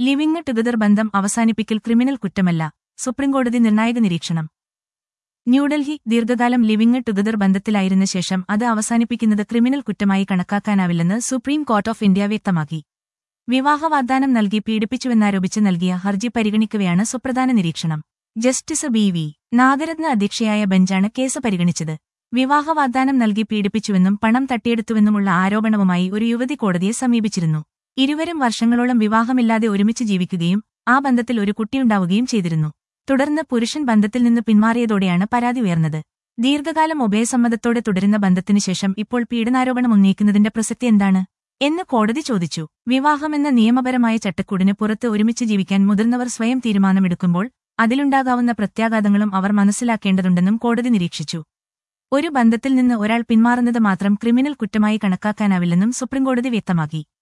living together ബന്ധം അവസാനിപ്പിക്കൽ criminal കുറ്റമല്ല സുപ്രീംകോടതി നിർണായക നിരീക്ഷണം ന്യൂഡൽഹി ദീർഘകാലം ലിവിംഗ് ടുഗദർ ബന്ധത്തിലായിരുന്ന ശേഷം അത് അവസാനിപ്പിക്കുന്നത് ക്രിമിനൽ കുറ്റമായി കണക്കാക്കാനാവില്ലെന്ന് സുപ്രീം കോർട്ട് ഓഫ് ഇന്ത്യ വ്യക്തമാക്കി വിവാഹ വാഗ്ദാനം നൽകി പീഡിപ്പിച്ചുവെന്നാരോപിച്ച് നൽകിയ ഹർജി പരിഗണിക്കവെയാണ് സുപ്രധാന നിരീക്ഷണം ജസ്റ്റിസ് ബി വി നാഗരത്ന അധ്യക്ഷയായ ബെഞ്ചാണ് കേസ് പരിഗണിച്ചത് വിവാഹ വാഗ്ദാനം നൽകി പീഡിപ്പിച്ചുവെന്നും പണം തട്ടിയെടുത്തുവെന്നുമുള്ള ആരോപണവുമായി ഒരു യുവതി കോടതിയെ സമീപിച്ചിരുന്നു ഇരുവരും വർഷങ്ങളോളം വിവാഹമില്ലാതെ ഒരുമിച്ച് ജീവിക്കുകയും ആ ബന്ധത്തിൽ ഒരു കുട്ടിയുണ്ടാവുകയും ചെയ്തിരുന്നു തുടർന്ന് പുരുഷൻ ബന്ധത്തിൽ നിന്ന് പിന്മാറിയതോടെയാണ് പരാതി ഉയർന്നത് ദീർഘകാലം ഉഭയസമ്മതത്തോടെ തുടരുന്ന ബന്ധത്തിനു ശേഷം ഇപ്പോൾ പീഡനാരോപണം ഉന്നയിക്കുന്നതിന്റെ പ്രസക്തി എന്താണ് എന്ന് കോടതി ചോദിച്ചു വിവാഹമെന്ന നിയമപരമായ ചട്ടക്കൂടിന് പുറത്ത് ഒരുമിച്ച് ജീവിക്കാൻ മുതിർന്നവർ സ്വയം തീരുമാനമെടുക്കുമ്പോൾ അതിലുണ്ടാകാവുന്ന പ്രത്യാഘാതങ്ങളും അവർ മനസ്സിലാക്കേണ്ടതുണ്ടെന്നും കോടതി നിരീക്ഷിച്ചു ഒരു ബന്ധത്തിൽ നിന്ന് ഒരാൾ പിന്മാറുന്നത് മാത്രം ക്രിമിനൽ കുറ്റമായി കണക്കാക്കാനാവില്ലെന്നും സുപ്രീംകോടതി വ്യക്തമാക്കി